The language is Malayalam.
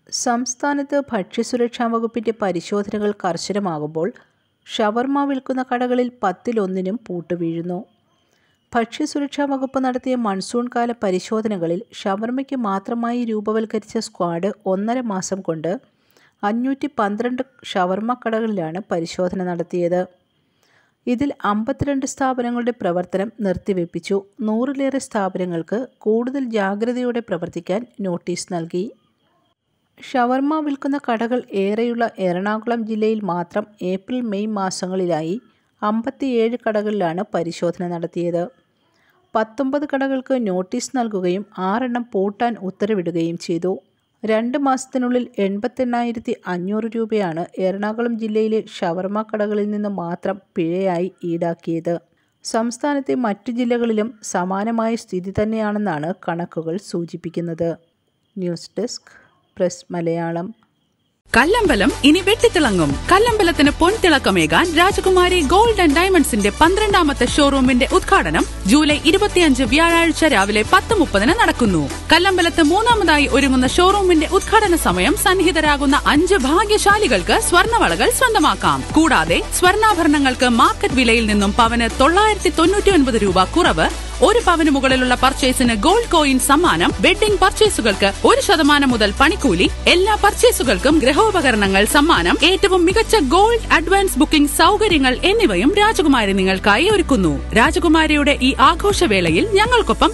സംസ്ഥാനത്ത് ഭക്ഷ്യസുരക്ഷാ വകുപ്പിന്റെ പരിശോധനകൾ കർശനമാകുമ്പോൾ ഷവർമ വിൽക്കുന്ന കടകളിൽ പത്തിലൊന്നിനും പൂട്ടുവീഴുന്നു ഭക്ഷ്യസുരക്ഷാ വകുപ്പ് നടത്തിയ മൺസൂൺ കാല പരിശോധനകളിൽ ഷവർമയ്ക്ക് മാത്രമായി രൂപവൽക്കരിച്ച സ്ക്വാഡ് ഒന്നര മാസം കൊണ്ട് അഞ്ഞൂറ്റി പന്ത്രണ്ട് ഷവർമ കടകളിലാണ് പരിശോധന നടത്തിയത് ഇതിൽ അമ്പത്തിരണ്ട് സ്ഥാപനങ്ങളുടെ പ്രവർത്തനം നിർത്തിവെപ്പിച്ചു നൂറിലേറെ സ്ഥാപനങ്ങൾക്ക് കൂടുതൽ ജാഗ്രതയോടെ പ്രവർത്തിക്കാൻ നോട്ടീസ് നൽകി ഷവർമ വിൽക്കുന്ന കടകൾ ഏറെയുള്ള എറണാകുളം ജില്ലയിൽ മാത്രം ഏപ്രിൽ മെയ് മാസങ്ങളിലായി അമ്പത്തിയേഴ് കടകളിലാണ് പരിശോധന നടത്തിയത് പത്തൊമ്പത് കടകൾക്ക് നോട്ടീസ് നൽകുകയും ആറെണ്ണം പൂട്ടാൻ ഉത്തരവിടുകയും ചെയ്തു രണ്ട് മാസത്തിനുള്ളിൽ എൺപത്തെണ്ണായിരത്തി അഞ്ഞൂറ് രൂപയാണ് എറണാകുളം ജില്ലയിലെ ഷവർമ കടകളിൽ നിന്ന് മാത്രം പിഴയായി ഈടാക്കിയത് സംസ്ഥാനത്തെ മറ്റു ജില്ലകളിലും സമാനമായ സ്ഥിതി തന്നെയാണെന്നാണ് കണക്കുകൾ സൂചിപ്പിക്കുന്നത് news desk press Malayalam Kallambalam ഇനി വെട്ടിത്തിളങ്ങും കല്ലമ്പലത്തിന് പൊൻതിളക്കമേകാൻ രാജകുമാരി ഗോൾഡ് ആൻഡ് ഡയമണ്ട്സിന്റെ പന്ത്രണ്ടാമത്തെ ഷോറൂമിന്റെ ഉദ്ഘാടനം ജൂലൈ ഇരുപത്തിയഞ്ച് വ്യാഴാഴ്ച രാവിലെ പത്ത് മുപ്പതിന് നടക്കുന്നു കല്ലമ്പലത്ത് മൂന്നാമതായി ഒരുങ്ങുന്ന ഷോറൂമിന്റെ ഉദ്ഘാടന സമയം സന്നിഹിതരാകുന്ന അഞ്ച് ഭാഗ്യശാലികൾക്ക് സ്വർണവളകൾ സ്വന്തമാക്കാം കൂടാതെ സ്വർണ്ണാഭരണങ്ങൾക്ക് മാർക്കറ്റ് വിലയിൽ നിന്നും പവന് തൊള്ളായിരത്തി തൊണ്ണൂറ്റി ഒൻപത് രൂപ കുറവ് ഒരു പവന് മുകളിലുള്ള പർച്ചേസിന് ഗോൾഡ് കോയിൻ സമ്മാനം വെഡിംഗ് പർച്ചേസുകൾക്ക് ഒരു ശതമാനം മുതൽ പണിക്കൂലി എല്ലാ പർച്ചേസുകൾക്കും ഗൃഹോപകരണങ്ങൾ സമ്മാനം ഏറ്റവും മികച്ച ഗോൾഡ് അഡ്വാൻസ് ബുക്കിംഗ് സൗകര്യങ്ങൾ എന്നിവയും രാജകുമാരി നിങ്ങൾക്കായി ഒരുക്കുന്നു രാജകുമാരിയുടെ ഈ ആഘോഷവേളയിൽ ഞങ്ങൾക്കൊപ്പം